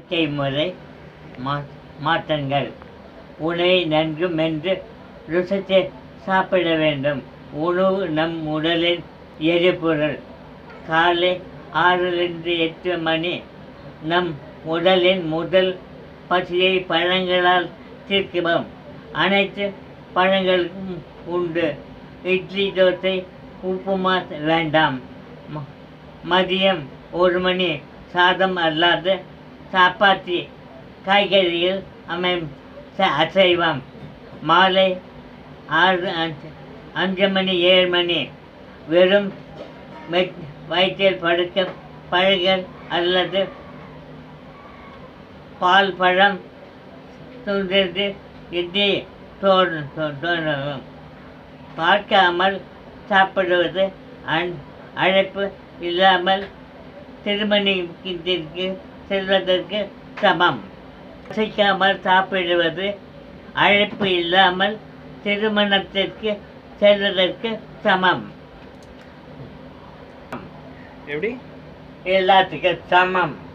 வாழ்க்கை முறை மா மாற்றங்கள் உணவை நன்கு மென்று ருசித்து சாப்பிட வேண்டும் உணவு நம் உடலின் எரிபொருள் காலை ஆறிலிருந்து எட்டு மணி நம் உடலின் முதல் பசியை பழங்களால் தீர்க்கிறோம் அனைத்து பழங்களுக்கும் உண்டு இட்லி தோசை உப்புமா வேண்டாம் ம- மதியம் ஒரு மணி சாதம் அல்லாத சப்பாத்தி காய்கறிகள் அமை ச- அசைவம் மாலை ஆறு அஞ்சு அஞ்சு மணி ஏழு மணி வெறும் மெட் வயிற்றில் படுக்க பழங்கள் அல்லது பால் பழம் துண்டிட்டு இட்லி தோணும் தோணும் பார்க்காமல் சாப்பிடுவது அன் அழைப்பு இல்லாமல் திருமணத்திற்கு செல்வதற்கு சமம் ரசிக்காமல் சாப்பிடுவது அழைப்பு இல்லாமல் திருமணத்திற்கு செல்வதற்கு சமம் எப்படி எல்லாத்துக்கும் சமம்